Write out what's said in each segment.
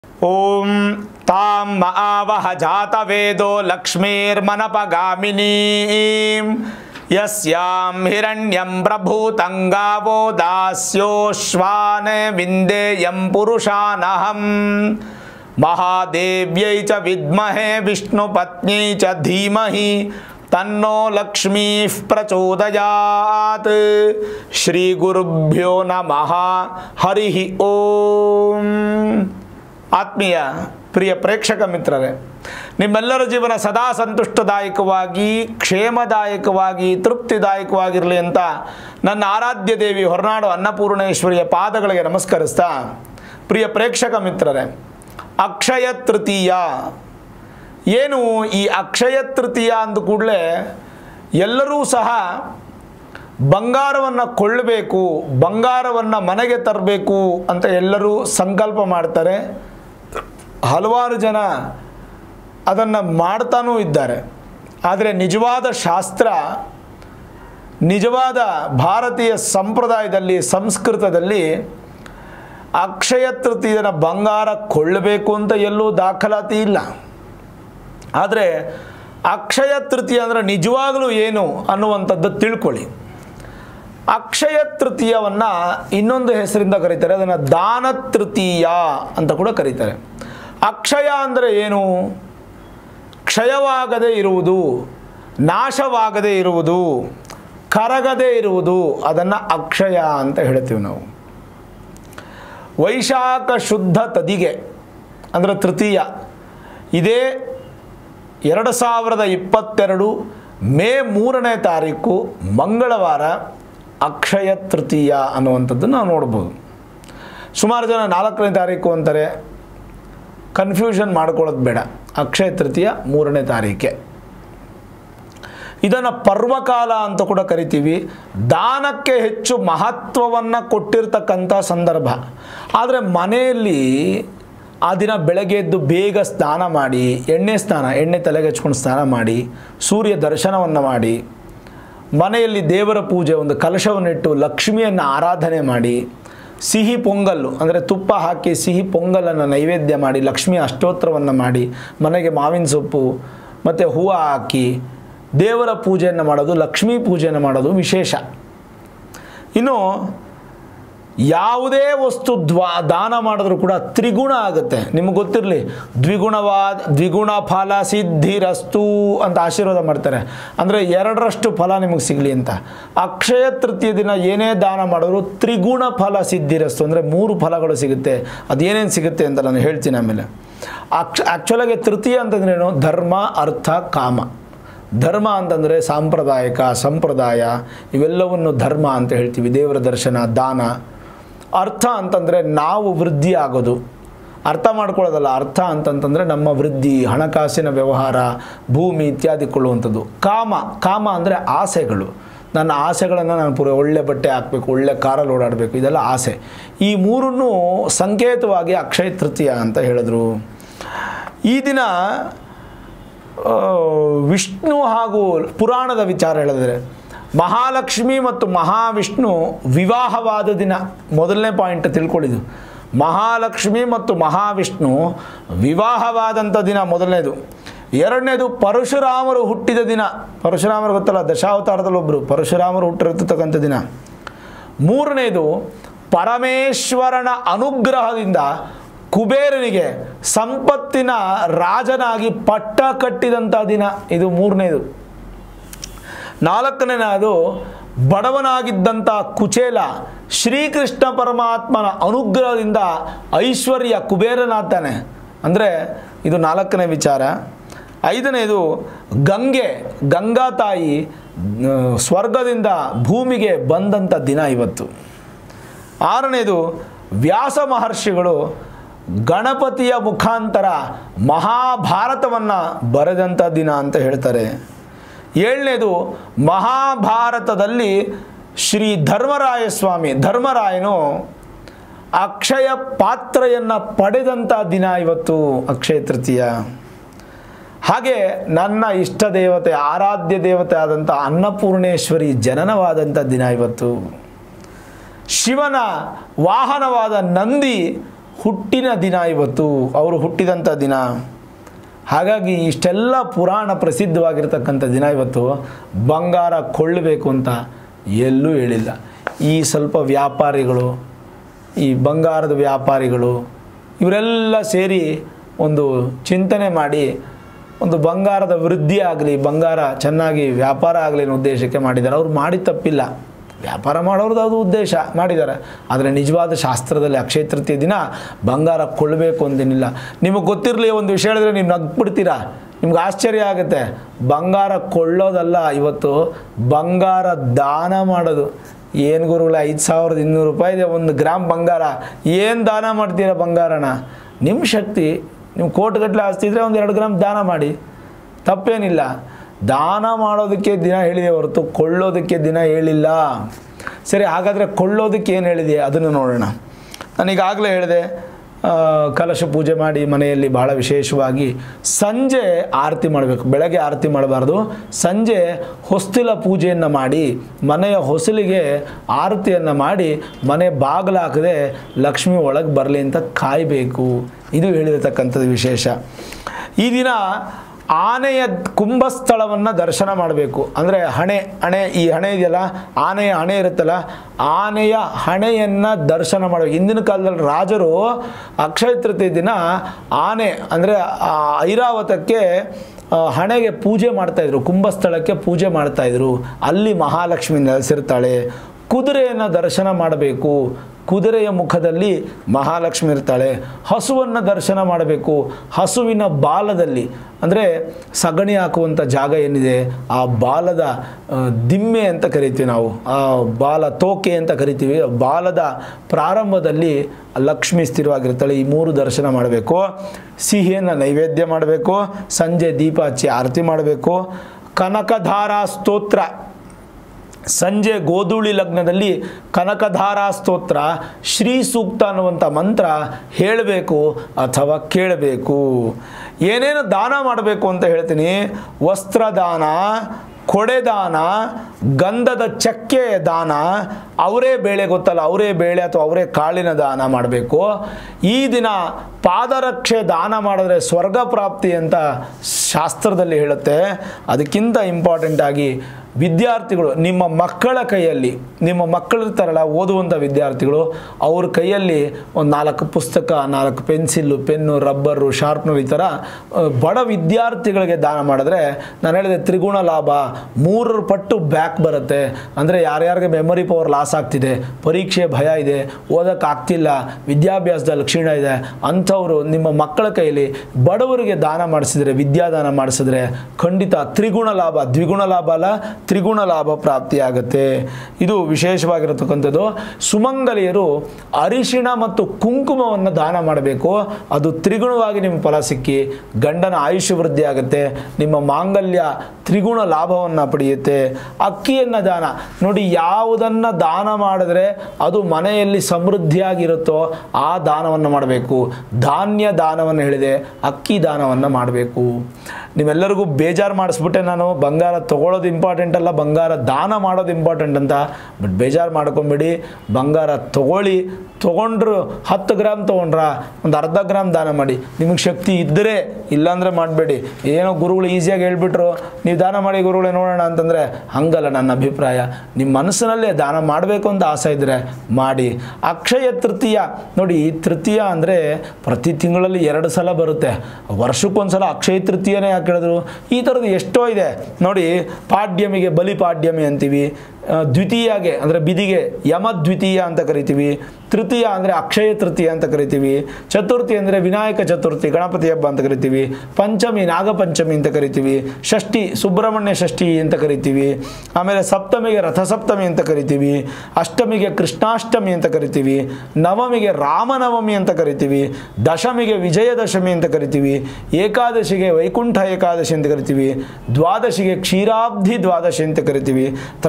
ॐ तां म आवह जातवेदो लक्ष्मीर्मनपगामिनीं यस्यां हिरण्यं प्रभूतङ्गावो दास्योश्वान विन्देयं पुरुषानहं महादेव्यै च विद्महे विष्णुपत्न्यै च धीमहि तन्नो लक्ष्मीः प्रचोदयात् श्रीगुरुभ्यो नमः हरिः ಓಂ ಆತ್ಮೀಯ ಪ್ರಿಯ ಪ್ರೇಕ್ಷಕ ಮಿತ್ರರೇ ನಿಮ್ಮೆಲ್ಲರ ಜೀವನ ಸದಾ ಸಂತುಷ್ಟದಾಯಕವಾಗಿ ಕ್ಷೇಮದಾಯಕವಾಗಿ ತೃಪ್ತಿದಾಯಕವಾಗಿರಲಿ ಅಂತ ನನ್ನ ಆರಾಧ್ಯ ದೇವಿ ಹೊರನಾಡು ಅನ್ನಪೂರ್ಣೇಶ್ವರಿಯ ಪಾದಗಳಿಗೆ ನಮಸ್ಕರಿಸ್ತಾ ಪ್ರಿಯ ಪ್ರೇಕ್ಷಕ ಮಿತ್ರರೇ ಅಕ್ಷಯ ತೃತೀಯ ಏನು ಈ ಅಕ್ಷಯ ತೃತೀಯ ಅಂದ ಕೂಡಲೇ ಎಲ್ಲರೂ ಸಹ ಬಂಗಾರವನ್ನು ಕೊಳ್ಳಬೇಕು ಬಂಗಾರವನ್ನು ಮನೆಗೆ ತರಬೇಕು ಅಂತ ಎಲ್ಲರೂ ಸಂಕಲ್ಪ ಮಾಡ್ತಾರೆ ಹಲವಾರು ಜನ ಅದನ್ನು ಮಾಡ್ತಾನೂ ಇದ್ದಾರೆ ಆದರೆ ನಿಜವಾದ ಶಾಸ್ತ್ರ ನಿಜವಾದ ಭಾರತೀಯ ಸಂಪ್ರದಾಯದಲ್ಲಿ ಸಂಸ್ಕೃತದಲ್ಲಿ ಅಕ್ಷಯ ತೃತೀಯನ ಬಂಗಾರ ಕೊಳ್ಳಬೇಕು ಅಂತ ಎಲ್ಲೂ ದಾಖಲಾತಿ ಇಲ್ಲ ಆದರೆ ಅಕ್ಷಯ ತೃತೀಯ ಅಂದರೆ ನಿಜವಾಗಲೂ ಏನು ಅನ್ನುವಂಥದ್ದು ತಿಳ್ಕೊಳ್ಳಿ ಅಕ್ಷಯ ತೃತೀಯವನ್ನು ಇನ್ನೊಂದು ಹೆಸರಿಂದ ಕರೀತಾರೆ ಅದನ್ನು ದಾನ ತೃತೀಯ ಅಂತ ಕೂಡ ಕರೀತಾರೆ ಅಕ್ಷಯ ಅಂದರೆ ಏನು ಕ್ಷಯವಾಗದೇ ಇರುವುದು ನಾಶವಾಗದೇ ಇರುವುದು ಕರಗದೇ ಇರುವುದು ಅದನ್ನು ಅಕ್ಷಯ ಅಂತ ಹೇಳ್ತೀವಿ ನಾವು ವೈಶಾಖ ಶುದ್ಧ ತದಿಗೆ ಅಂದರೆ ತೃತೀಯ ಇದೇ ಎರಡು ಸಾವಿರದ ಇಪ್ಪತ್ತೆರಡು ಮೇ ಮೂರನೇ ತಾರೀಕು ಮಂಗಳವಾರ ಅಕ್ಷಯ ತೃತೀಯ ಅನ್ನುವಂಥದ್ದು ನಾವು ನೋಡ್ಬೋದು ಸುಮಾರು ಜನ ನಾಲ್ಕನೇ ತಾರೀಕು ಅಂತಾರೆ ಕನ್ಫ್ಯೂಷನ್ ಮಾಡ್ಕೊಳ್ಳೋದು ಬೇಡ ಅಕ್ಷಯ ತೃತೀಯ ಮೂರನೇ ತಾರೀಕೆ ಇದನ್ನು ಪರ್ವಕಾಲ ಅಂತ ಕೂಡ ಕರಿತೀವಿ ದಾನಕ್ಕೆ ಹೆಚ್ಚು ಮಹತ್ವವನ್ನು ಕೊಟ್ಟಿರ್ತಕ್ಕಂಥ ಸಂದರ್ಭ ಆದರೆ ಮನೆಯಲ್ಲಿ ಆ ದಿನ ಬೆಳಗ್ಗೆ ಎದ್ದು ಬೇಗ ಸ್ನಾನ ಮಾಡಿ ಎಣ್ಣೆ ಸ್ನಾನ ಎಣ್ಣೆ ತಲೆಗೆ ಹಚ್ಕೊಂಡು ಸ್ನಾನ ಮಾಡಿ ಸೂರ್ಯ ದರ್ಶನವನ್ನು ಮಾಡಿ ಮನೆಯಲ್ಲಿ ದೇವರ ಪೂಜೆ ಒಂದು ಕಲಶವನ್ನಿಟ್ಟು ಲಕ್ಷ್ಮಿಯನ್ನು ಆರಾಧನೆ ಮಾಡಿ ಸಿಹಿ ಪೊಂಗಲ್ಲು ಅಂದರೆ ತುಪ್ಪ ಹಾಕಿ ಸಿಹಿ ಪೊಂಗಲನ್ನು ನೈವೇದ್ಯ ಮಾಡಿ ಲಕ್ಷ್ಮಿ ಅಷ್ಟೋತ್ತರವನ್ನು ಮಾಡಿ ಮನೆಗೆ ಮಾವಿನ ಸೊಪ್ಪು ಮತ್ತು ಹೂವು ಹಾಕಿ ದೇವರ ಪೂಜೆಯನ್ನು ಮಾಡೋದು ಲಕ್ಷ್ಮೀ ಪೂಜೆಯನ್ನು ಮಾಡೋದು ವಿಶೇಷ ಇನ್ನು ಯಾವುದೇ ವಸ್ತು ದ್ವಾ ದಾನ ಮಾಡಿದ್ರೂ ಕೂಡ ತ್ರಿಗುಣ ಆಗುತ್ತೆ ನಿಮಗೆ ಗೊತ್ತಿರಲಿ ದ್ವಿಗುಣವಾದ ದ್ವಿಗುಣ ಫಲ ಸಿದ್ಧಿರಸ್ತು ಅಂತ ಆಶೀರ್ವಾದ ಮಾಡ್ತಾರೆ ಅಂದರೆ ಎರಡರಷ್ಟು ಫಲ ನಿಮಗೆ ಸಿಗಲಿ ಅಂತ ಅಕ್ಷಯ ತೃತೀಯ ದಿನ ಏನೇ ದಾನ ಮಾಡಿದ್ರು ತ್ರಿಗುಣ ಫಲ ಸಿದ್ಧಿರಸ್ತು ಅಂದರೆ ಮೂರು ಫಲಗಳು ಸಿಗುತ್ತೆ ಅದೇನೇನು ಸಿಗುತ್ತೆ ಅಂತ ನಾನು ಹೇಳ್ತೀನಿ ಆಮೇಲೆ ಆಕ್ಷ ಆ್ಯಕ್ಚುಲಾಗಿ ತೃತೀಯ ಅಂತಂದ್ರೇನು ಧರ್ಮ ಅರ್ಥ ಕಾಮ ಧರ್ಮ ಅಂತಂದರೆ ಸಾಂಪ್ರದಾಯಿಕ ಸಂಪ್ರದಾಯ ಇವೆಲ್ಲವನ್ನು ಧರ್ಮ ಅಂತ ಹೇಳ್ತೀವಿ ದೇವರ ದರ್ಶನ ದಾನ ಅರ್ಥ ಅಂತಂದರೆ ನಾವು ವೃದ್ಧಿ ಆಗೋದು ಅರ್ಥ ಮಾಡ್ಕೊಳ್ಳೋದಲ್ಲ ಅರ್ಥ ಅಂತಂತಂದರೆ ನಮ್ಮ ವೃದ್ಧಿ ಹಣಕಾಸಿನ ವ್ಯವಹಾರ ಭೂಮಿ ಇತ್ಯಾದಿ ಕೊಳ್ಳುವಂಥದ್ದು ಕಾಮ ಕಾಮ ಅಂದರೆ ಆಸೆಗಳು ನನ್ನ ಆಸೆಗಳನ್ನು ನಾನು ಪೂರ ಒಳ್ಳೆ ಬಟ್ಟೆ ಹಾಕಬೇಕು ಒಳ್ಳೆ ಕಾರಲ್ಲಿ ಓಡಾಡಬೇಕು ಇದೆಲ್ಲ ಆಸೆ ಈ ಮೂರನ್ನು ಸಂಕೇತವಾಗಿ ಅಕ್ಷಯ ತೃತೀಯ ಅಂತ ಹೇಳಿದ್ರು ಈ ದಿನ ವಿಷ್ಣು ಹಾಗೂ ಪುರಾಣದ ವಿಚಾರ ಹೇಳಿದ್ರೆ ಮಹಾಲಕ್ಷ್ಮಿ ಮತ್ತು ಮಹಾವಿಷ್ಣು ವಿವಾಹವಾದ ದಿನ ಮೊದಲನೇ ಪಾಯಿಂಟ್ ತಿಳ್ಕೊಳ್ಳಿದ್ದು ಮಹಾಲಕ್ಷ್ಮಿ ಮತ್ತು ಮಹಾವಿಷ್ಣು ವಿವಾಹವಾದಂಥ ದಿನ ಮೊದಲನೇದು ಎರಡನೇದು ಪರಶುರಾಮರು ಹುಟ್ಟಿದ ದಿನ ಪರಶುರಾಮರು ಗೊತ್ತಲ್ಲ ದಶಾವತಾರದಲ್ಲಿ ಒಬ್ಬರು ಪರಶುರಾಮರು ಹುಟ್ಟಿರತಕ್ಕಂಥ ದಿನ ಮೂರನೇದು ಪರಮೇಶ್ವರನ ಅನುಗ್ರಹದಿಂದ ಕುಬೇರನಿಗೆ ಸಂಪತ್ತಿನ ರಾಜನಾಗಿ ಪಟ್ಟ ಕಟ್ಟಿದಂಥ ದಿನ ಇದು ಮೂರನೇದು ನಾಲ್ಕನೇದು ಬಡವನಾಗಿದ್ದಂಥ ಕುಚೇಲ ಶ್ರೀಕೃಷ್ಣ ಪರಮಾತ್ಮನ ಅನುಗ್ರಹದಿಂದ ಐಶ್ವರ್ಯ ಕುಬೇರನಾಗ್ತಾನೆ ಅಂದರೆ ಇದು ನಾಲ್ಕನೇ ವಿಚಾರ ಐದನೇದು ಗಂಗೆ ಗಂಗಾ ತಾಯಿ ಸ್ವರ್ಗದಿಂದ ಭೂಮಿಗೆ ಬಂದಂಥ ದಿನ ಇವತ್ತು ಆರನೇದು ವ್ಯಾಸ ಮಹರ್ಷಿಗಳು ಗಣಪತಿಯ ಮುಖಾಂತರ ಮಹಾಭಾರತವನ್ನು ಬರೆದಂಥ ದಿನ ಅಂತ ಹೇಳ್ತಾರೆ ಏಳನೇದು ಮಹಾಭಾರತದಲ್ಲಿ ಶ್ರೀ ಧರ್ಮರಾಯ ಸ್ವಾಮಿ ಧರ್ಮರಾಯನು ಅಕ್ಷಯ ಪಾತ್ರೆಯನ್ನು ಪಡೆದಂಥ ದಿನ ಇವತ್ತು ಅಕ್ಷಯ ತೃತೀಯ ಹಾಗೆ ನನ್ನ ಇಷ್ಟ ದೇವತೆ ಆರಾಧ್ಯ ದೇವತೆ ಆದಂಥ ಅನ್ನಪೂರ್ಣೇಶ್ವರಿ ಜನನವಾದಂಥ ದಿನ ಇವತ್ತು ಶಿವನ ವಾಹನವಾದ ನಂದಿ ಹುಟ್ಟಿನ ದಿನ ಇವತ್ತು ಅವರು ಹುಟ್ಟಿದಂಥ ದಿನ ಹಾಗಾಗಿ ಇಷ್ಟೆಲ್ಲ ಪುರಾಣ ಪ್ರಸಿದ್ಧವಾಗಿರ್ತಕ್ಕಂಥ ದಿನ ಇವತ್ತು ಬಂಗಾರ ಕೊಳ್ಳಬೇಕು ಅಂತ ಎಲ್ಲೂ ಹೇಳಿಲ್ಲ ಈ ಸ್ವಲ್ಪ ವ್ಯಾಪಾರಿಗಳು ಈ ಬಂಗಾರದ ವ್ಯಾಪಾರಿಗಳು ಇವರೆಲ್ಲ ಸೇರಿ ಒಂದು ಚಿಂತನೆ ಮಾಡಿ ಒಂದು ಬಂಗಾರದ ವೃದ್ಧಿ ಆಗಲಿ ಬಂಗಾರ ಚೆನ್ನಾಗಿ ವ್ಯಾಪಾರ ಆಗಲಿ ಅನ್ನೋ ಉದ್ದೇಶಕ್ಕೆ ಮಾಡಿದ್ದಾರೆ ಅವ್ರು ಮಾಡಿ ತಪ್ಪಿಲ್ಲ ವ್ಯಾಪಾರ ಮಾಡೋರ್ದು ಅದು ಉದ್ದೇಶ ಮಾಡಿದ್ದಾರೆ ಆದರೆ ನಿಜವಾದ ಶಾಸ್ತ್ರದಲ್ಲಿ ಅಕ್ಷಯ ತೃತೀಯ ದಿನ ಬಂಗಾರ ಕೊಳ್ಳಬೇಕು ಅಂತೇನಿಲ್ಲ ನಿಮಗೆ ಗೊತ್ತಿರಲಿ ಒಂದು ವಿಷಯ ಹೇಳಿದ್ರೆ ನೀವು ನಗ್ಬಿಡ್ತೀರಾ ನಿಮ್ಗೆ ಆಶ್ಚರ್ಯ ಆಗುತ್ತೆ ಬಂಗಾರ ಕೊಳ್ಳೋದಲ್ಲ ಇವತ್ತು ಬಂಗಾರ ದಾನ ಮಾಡೋದು ಏನು ಗುರುಗಳ ಐದು ಸಾವಿರದ ಇನ್ನೂರು ರೂಪಾಯಿ ಇದೆ ಒಂದು ಗ್ರಾಮ್ ಬಂಗಾರ ಏನು ದಾನ ಮಾಡ್ತೀರಾ ಬಂಗಾರನ ನಿಮ್ಮ ಶಕ್ತಿ ನೀವು ಕೋಟಿಗಟ್ಟಲೆ ಆಸ್ತಿ ಇದ್ದರೆ ಒಂದು ಎರಡು ಗ್ರಾಮ್ ದಾನ ಮಾಡಿ ತಪ್ಪೇನಿಲ್ಲ ದಾನ ಮಾಡೋದಕ್ಕೆ ದಿನ ಹೇಳಿದೆ ಹೊರತು ಕೊಳ್ಳೋದಕ್ಕೆ ದಿನ ಹೇಳಿಲ್ಲ ಸರಿ ಹಾಗಾದರೆ ಕೊಳ್ಳೋದಕ್ಕೆ ಏನು ಹೇಳಿದೆ ಅದನ್ನು ನೋಡೋಣ ನಾನೀಗಾಗಲೇ ಹೇಳಿದೆ ಆ, ಕಲಶ ಪೂಜೆ ಮಾಡಿ ಮನೆಯಲ್ಲಿ ಭಾಳ ವಿಶೇಷವಾಗಿ ಸಂಜೆ ಆರತಿ ಮಾಡಬೇಕು ಬೆಳಗ್ಗೆ ಆರತಿ ಮಾಡಬಾರ್ದು ಸಂಜೆ ಹೊಸ್ತಿಲ ಪೂಜೆಯನ್ನು ಮಾಡಿ ಮನೆಯ ಹೊಸಲಿಗೆ ಆರತಿಯನ್ನು ಮಾಡಿ ಮನೆ ಬಾಗಿಲು ಹಾಕದೆ ಲಕ್ಷ್ಮಿ ಒಳಗೆ ಬರಲಿ ಅಂತ ಕಾಯಬೇಕು ಇದು ಹೇಳಿರತಕ್ಕಂಥದ್ದು ವಿಶೇಷ ಈ ದಿನ ಆನೆಯ ಕುಂಭಸ್ಥಳವನ್ನು ದರ್ಶನ ಮಾಡಬೇಕು ಅಂದರೆ ಹಣೆ ಹಣೆ ಈ ಹಣೆ ಇದೆಯಲ್ಲ ಆನೆಯ ಹಣೆ ಇರುತ್ತಲ್ಲ ಆನೆಯ ಹಣೆಯನ್ನು ದರ್ಶನ ಮಾಡಬೇಕು ಹಿಂದಿನ ಕಾಲದಲ್ಲಿ ರಾಜರು ಅಕ್ಷಯ ತೃತೀಯ ದಿನ ಆನೆ ಅಂದರೆ ಆ ಐರಾವತಕ್ಕೆ ಆ, ಹಣೆಗೆ ಪೂಜೆ ಮಾಡ್ತಾಯಿದ್ರು ಕುಂಭಸ್ಥಳಕ್ಕೆ ಪೂಜೆ ಮಾಡ್ತಾಯಿದ್ರು ಅಲ್ಲಿ ಮಹಾಲಕ್ಷ್ಮಿ ನೆಲೆಸಿರ್ತಾಳೆ ಕುದುರೆಯನ್ನು ದರ್ಶನ ಮಾಡಬೇಕು ಕುದುರೆಯ ಮುಖದಲ್ಲಿ ಮಹಾಲಕ್ಷ್ಮಿ ಇರ್ತಾಳೆ ಹಸುವನ್ನು ದರ್ಶನ ಮಾಡಬೇಕು ಹಸುವಿನ ಬಾಲದಲ್ಲಿ ಅಂದರೆ ಸಗಣಿ ಹಾಕುವಂಥ ಜಾಗ ಏನಿದೆ ಆ ಬಾಲದ ಆ, ದಿಮ್ಮೆ ಅಂತ ಕರಿತೀವಿ ನಾವು ಆ ಬಾಲ ತೋಕೆ ಅಂತ ಕರಿತೀವಿ ಆ ಬಾಲದ ಪ್ರಾರಂಭದಲ್ಲಿ ಲಕ್ಷ್ಮಿ ಸ್ಥಿರವಾಗಿರ್ತಾಳೆ ಈ ಮೂರು ದರ್ಶನ ಮಾಡಬೇಕು ಸಿಹಿಯನ್ನು ನೈವೇದ್ಯ ಮಾಡಬೇಕು ಸಂಜೆ ದೀಪ ಹಚ್ಚಿ ಆರತಿ ಮಾಡಬೇಕು ಕನಕಧಾರಾ ಸ್ತೋತ್ರ ಸಂಜೆ ಗೋಧೂಳಿ ಲಗ್ನದಲ್ಲಿ ಕನಕಧಾರಾ ಸ್ತೋತ್ರ ಶ್ರೀ ಸೂಕ್ತ ಅನ್ನುವಂಥ ಮಂತ್ರ ಹೇಳಬೇಕು ಅಥವಾ ಕೇಳಬೇಕು ಏನೇನು ದಾನ ಮಾಡಬೇಕು ಅಂತ ಹೇಳ್ತೀನಿ ವಸ್ತ್ರದಾನ ಕೊಡೆದಾನ ಗಂಧದ ಚಕ್ಕೆ ದಾನ ಅವರೇ ಬೇಳೆ ಗೊತ್ತಲ್ಲ ಅವರೇ ಬೇಳೆ ಅಥವಾ ಅವರೇ ಕಾಳಿನ ದಾನ ಮಾಡಬೇಕು ಈ ದಿನ ಪಾದರಕ್ಷೆ ದಾನ ಮಾಡಿದ್ರೆ ಸ್ವರ್ಗ ಪ್ರಾಪ್ತಿ ಅಂತ ಶಾಸ್ತ್ರದಲ್ಲಿ ಹೇಳುತ್ತೆ ಅದಕ್ಕಿಂತ ಇಂಪಾರ್ಟೆಂಟ್ ಆಗಿ ವಿದ್ಯಾರ್ಥಿಗಳು ನಿಮ್ಮ ಮಕ್ಕಳ ಕೈಯಲ್ಲಿ ನಿಮ್ಮ ಮಕ್ಕಳಿರ್ತಾರಲ್ಲ ಓದುವಂಥ ವಿದ್ಯಾರ್ಥಿಗಳು ಅವ್ರ ಕೈಯಲ್ಲಿ ಒಂದು ನಾಲ್ಕು ಪುಸ್ತಕ ನಾಲ್ಕು ಪೆನ್ಸಿಲ್ಲು ಪೆನ್ನು ರಬ್ಬರು ಶಾರ್ಪ್ನರ್ ಈ ಥರ ಆ, ಬಡ ವಿದ್ಯಾರ್ಥಿಗಳಿಗೆ ದಾನ ಮಾಡಿದ್ರೆ ನಾನು ಹೇಳಿದೆ ತ್ರಿಗುಣ ಲಾಭ ಮೂರರ ಪಟ್ಟು ಬ್ಯಾಕ್ ಬರುತ್ತೆ ಅಂದರೆ ಯಾರ್ಯಾರಿಗೆ ಮೆಮೊರಿ ಪವರ್ ಲಾಸ್ ಆಗ್ತಿದೆ ಪರೀಕ್ಷೆ ಭಯ ಇದೆ ಓದೋಕ್ಕೆ ಆಗ್ತಿಲ್ಲ ವಿದ್ಯಾಭ್ಯಾಸದಲ್ಲಿ ಕ್ಷೀಣ ಇದೆ ಅಂಥವರು ನಿಮ್ಮ ಮಕ್ಕಳ ಕೈಯಲ್ಲಿ ಬಡವರಿಗೆ ದಾನ ಮಾಡಿಸಿದ್ರೆ ವಿದ್ಯಾದಾನ ಮಾಡಿಸಿದ್ರೆ ಖಂಡಿತ ತ್ರಿಗುಣ ಲಾಭ ದ್ವಿಗುಣ ಲಾಭ ಅಲ್ಲ ತ್ರಿಗುಣ ಲಾಭ ಪ್ರಾಪ್ತಿಯಾಗುತ್ತೆ ಇದು ವಿಶೇಷವಾಗಿರತಕ್ಕಂಥದ್ದು ಸುಮಂಗಲಿಯರು ಅರಿಶಿಣ ಮತ್ತು ಕುಂಕುಮವನ್ನು ದಾನ ಮಾಡಬೇಕು ಅದು ತ್ರಿಗುಣವಾಗಿ ನಿಮ್ಮ ಫಲ ಸಿಕ್ಕಿ ಗಂಡನ ಆಯುಷ್ಯ ವೃದ್ಧಿ ಆಗುತ್ತೆ ನಿಮ್ಮ ಮಾಂಗಲ್ಯ ತ್ರಿಗುಣ ಲಾಭವನ್ನು ಪಡೆಯುತ್ತೆ ಅಕ್ಕಿಯನ್ನು ದಾನ ನೋಡಿ ಯಾವುದನ್ನು ದಾನ ಮಾಡಿದ್ರೆ ಅದು ಮನೆಯಲ್ಲಿ ಸಮೃದ್ಧಿಯಾಗಿರುತ್ತೋ ಆ ದಾನವನ್ನು ಮಾಡಬೇಕು ಧಾನ್ಯ ದಾನವನ್ನು ಹೇಳಿದೆ ಅಕ್ಕಿ ದಾನವನ್ನು ಮಾಡಬೇಕು ನೀವೆಲ್ಲರಿಗೂ ಬೇಜಾರು ಮಾಡಿಸ್ಬಿಟ್ಟೆ ನಾನು ಬಂಗಾರ ತೊಗೊಳೋದು ಇಂಪಾರ್ಟೆಂಟ್ ಅಲ್ಲ ಬಂಗಾರ ದಾನ ಮಾಡೋದು ಇಂಪಾರ್ಟೆಂಟ್ ಅಂತ ಬಟ್ ಬೇಜಾರು ಮಾಡ್ಕೊಂಬೇಡಿ ಬಂಗಾರ ತೊಗೊಳ್ಳಿ ತೊಗೊಂಡ್ರು ಹತ್ತು ಗ್ರಾಮ್ ತೊಗೊಂಡ್ರ ಒಂದು ಅರ್ಧ ಗ್ರಾಮ್ ದಾನ ಮಾಡಿ ನಿಮಗೆ ಶಕ್ತಿ ಇದ್ದರೆ ಇಲ್ಲಾಂದರೆ ಮಾಡಬೇಡಿ ಏನೋ ಗುರುಗಳು ಈಸಿಯಾಗಿ ಹೇಳ್ಬಿಟ್ರು ನೀವು ದಾನ ಮಾಡಿ ಗುರುಗಳೇ ನೋಡೋಣ ಅಂತಂದರೆ ಹಂಗಲ್ಲ ನನ್ನ ಅಭಿಪ್ರಾಯ ನಿಮ್ಮ ಮನಸ್ಸಿನಲ್ಲೇ ದಾನ ಮಾಡಬೇಕು ಅಂತ ಆಸೆ ಇದ್ದರೆ ಮಾಡಿ ಅಕ್ಷಯ ತೃತೀಯ ನೋಡಿ ಈ ತೃತೀಯ ಅಂದರೆ ಪ್ರತಿ ತಿಂಗಳಲ್ಲಿ ಎರಡು ಸಲ ಬರುತ್ತೆ ವರ್ಷಕ್ಕೊಂದ್ಸಲ ಅಕ್ಷಯ ತೃತೀಯನೇ ಯಾಕೆ ಹೇಳಿದ್ರು ಈ ಥರದ್ದು ಎಷ್ಟೋ ಇದೆ ನೋಡಿ ಪಾಡ್ಯಮಿಗೆ ಬಲಿ ಪಾಡ್ಯಮಿ ಅಂತೀವಿ ಆ, ದ್ವಿತೀಯಗೆ ಅಂದರೆ ಬಿದಿಗೆ ಯಮ ದ್ವಿತೀಯ ಅಂತ ಕರಿತೀವಿ ತೃತೀಯ ಅಂದರೆ ಅಕ್ಷಯ ತೃತೀಯ ಅಂತ ಕರಿತೀವಿ ಚತುರ್ಥಿ ಅಂದರೆ ವಿನಾಯಕ ಚತುರ್ಥಿ ಗಣಪತಿ ಹಬ್ಬ ಅಂತ ಕರಿತೀವಿ ಪಂಚಮಿ ನಾಗಪಂಚಮಿ ಅಂತ ಕರಿತೀವಿ ಷಷ್ಠಿ ಸುಬ್ರಹ್ಮಣ್ಯ ಷಷ್ಠಿ ಅಂತ ಕರಿತೀವಿ ಆಮೇಲೆ ಸಪ್ತಮಿಗೆ ರಥಸಪ್ತಮಿ ಅಂತ ಕರಿತೀವಿ ಅಷ್ಟಮಿಗೆ ಕೃಷ್ಣಾಷ್ಟಮಿ ಅಂತ ಕರಿತೀವಿ ನವಮಿಗೆ ರಾಮನವಮಿ ಅಂತ ಕರಿತೀವಿ ದಶಮಿಗೆ ವಿಜಯದಶಮಿ ಅಂತ ಕರಿತೀವಿ ಏಕಾದಶಿಗೆ ವೈಕುಂಠ ಏಕಾದಶಿ ಅಂತ ಕರಿತೀವಿ ದ್ವಾದಶಿಗೆ ಕ್ಷೀರಾಬ್ಧಿ ದ್ವಾದಶಿ ಅಂತ ಕರಿತೀವಿ ತ್ರಯೋದಶಿಗೆ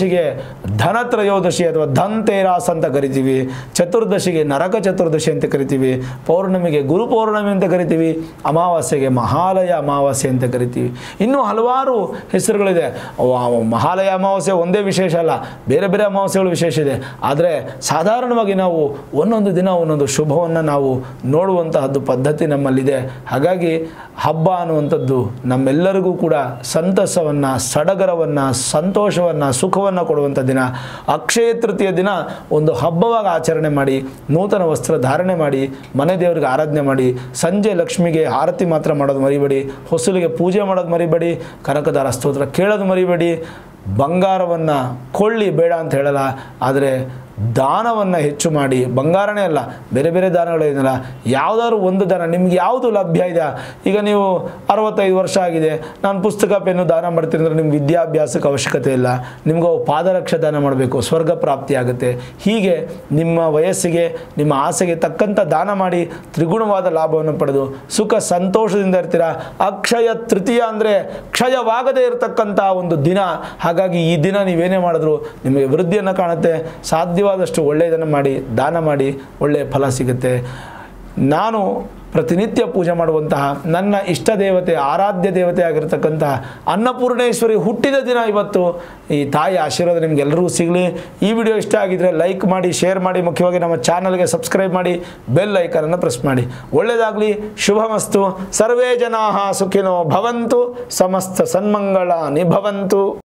ತ್ರಯೋದಶಿಗೆ ಧನತ್ರಯೋದಶಿ ಅಥವಾ ಧನ್ ತೇರಾಸ್ ಅಂತ ಕರಿತೀವಿ ಚತುರ್ದಶಿಗೆ ನರಕ ಚತುರ್ದಶಿ ಅಂತ ಕರಿತೀವಿ ಪೌರ್ಣಮಿಗೆ ಗುರು ಪೌರ್ಣಮಿ ಅಂತ ಕರಿತೀವಿ ಅಮಾವಾಸ್ಯೆಗೆ ಮಹಾಲಯ ಅಮಾವಾಸ್ಯೆ ಅಂತ ಕರಿತೀವಿ ಇನ್ನೂ ಹಲವಾರು ಹೆಸರುಗಳಿದೆ ಅವ- ಮಹಾಲಯ ಅಮಾವಾಸ್ಯೆ ಒಂದೇ ವಿಶೇಷ ಅಲ್ಲ ಬೇರೆ ಬೇರೆ ಅಮಾವಾಸ್ಯೆಗಳು ವಿಶೇಷ ಇದೆ ಆದರೆ ಸಾಧಾರಣವಾಗಿ ನಾವು ಒಂದೊಂದು ದಿನ ಒಂದೊಂದು ಶುಭವನ್ನು ನಾವು ನೋಡುವಂತಹದ್ದು ಪದ್ಧತಿ ನಮ್ಮಲ್ಲಿದೆ ಹಾಗಾಗಿ ಹಬ್ಬ ಅನ್ನುವಂಥದ್ದು ನಮ್ಮೆಲ್ಲರಿಗೂ ಕೂಡ ಸಂತಸವನ್ನು ಸಡಗರವನ್ನು ಸಂತೋಷವನ್ನು ಸುಖವನ್ನು ಕೊಡುವಂಥ ದಿನ ಅಕ್ಷಯ ತೃತೀಯ ದಿನ ಒಂದು ಹಬ್ಬವಾಗಿ ಆಚರಣೆ ಮಾಡಿ ನೂತನ ವಸ್ತ್ರ ಧಾರಣೆ ಮಾಡಿ ಮನೆ ದೇವರಿಗೆ ಆರಾಧನೆ ಮಾಡಿ ಸಂಜೆ ಲಕ್ಷ್ಮಿಗೆ ಆರತಿ ಮಾತ್ರ ಮಾಡೋದು ಮರಿಬೇಡಿ ಹೊಸಲಿಗೆ ಪೂಜೆ ಮಾಡೋದು ಮರಿಬೇಡಿ ಕನಕದಾರ ಸ್ತೋತ್ರ ಕೇಳೋದು ಮರಿಬೇಡಿ ಬಂಗಾರವನ್ನು ಕೊಳ್ಳಿ ಬೇಡ ಅಂತ ಹೇಳಲ್ಲ ಆದರೆ ದಾನವನ್ನು ಹೆಚ್ಚು ಮಾಡಿ ಬಂಗಾರನೇ ಅಲ್ಲ ಬೇರೆ ಬೇರೆ ದಾನಗಳಿದೆಯಲ್ಲ ಯಾವುದಾದ್ರು ಒಂದು ದಾನ ನಿಮ್ಗೆ ಯಾವುದು ಲಭ್ಯ ಇದೆ ಈಗ ನೀವು ಅರವತ್ತೈದು ವರ್ಷ ಆಗಿದೆ ನಾನು ಪುಸ್ತಕ ಪೆನ್ನು ದಾನ ಮಾಡ್ತೀನಿ ಅಂದರೆ ನಿಮ್ಗೆ ವಿದ್ಯಾಭ್ಯಾಸಕ್ಕೆ ಅವಶ್ಯಕತೆ ಇಲ್ಲ ನಿಮ್ಗೆ ಅವು ಪಾದರಕ್ಷೆ ದಾನ ಮಾಡಬೇಕು ಸ್ವರ್ಗ ಪ್ರಾಪ್ತಿ ಆಗುತ್ತೆ ಹೀಗೆ ನಿಮ್ಮ ವಯಸ್ಸಿಗೆ ನಿಮ್ಮ ಆಸೆಗೆ ತಕ್ಕಂಥ ದಾನ ಮಾಡಿ ತ್ರಿಗುಣವಾದ ಲಾಭವನ್ನು ಪಡೆದು ಸುಖ ಸಂತೋಷದಿಂದ ಇರ್ತೀರ ಅಕ್ಷಯ ತೃತೀಯ ಅಂದರೆ ಕ್ಷಯವಾಗದೇ ಇರತಕ್ಕಂಥ ಒಂದು ದಿನ ಹಾಗಾಗಿ ಈ ದಿನ ನೀವೇನೇ ಮಾಡಿದ್ರು ನಿಮಗೆ ವೃದ್ಧಿಯನ್ನು ಕಾಣುತ್ತೆ ಸಾಧ್ಯವಾದಷ್ಟು ಒಳ್ಳೆಯದನ್ನು ಮಾಡಿ ದಾನ ಮಾಡಿ ಒಳ್ಳೆಯ ಫಲ ಸಿಗುತ್ತೆ ನಾನು ಪ್ರತಿನಿತ್ಯ ಪೂಜೆ ಮಾಡುವಂತಹ ನನ್ನ ಇಷ್ಟ ದೇವತೆ ಆರಾಧ್ಯ ದೇವತೆ ಆಗಿರತಕ್ಕಂತಹ ಅನ್ನಪೂರ್ಣೇಶ್ವರಿ ಹುಟ್ಟಿದ ದಿನ ಇವತ್ತು ಈ ತಾಯಿ ಆಶೀರ್ವಾದ ನಿಮ್ಗೆಲ್ಲರಿಗೂ ಸಿಗಲಿ ಈ ವಿಡಿಯೋ ಇಷ್ಟ ಆಗಿದ್ರೆ ಲೈಕ್ ಮಾಡಿ ಶೇರ್ ಮಾಡಿ ಮುಖ್ಯವಾಗಿ ನಮ್ಮ ಚಾನಲ್ಗೆ ಸಬ್ಸ್ಕ್ರೈಬ್ ಮಾಡಿ ಬೆಲ್ ಐಕನನ್ನು ಪ್ರೆಸ್ ಮಾಡಿ ಒಳ್ಳೆಯದಾಗಲಿ ಶುಭಮಸ್ತು ಸರ್ವೇ ಜನಾ ಸುಖಿನೋ ಭವಂತು ಸಮಸ್ತ ಸನ್ಮಂಗಳ ನಿಭವಂತು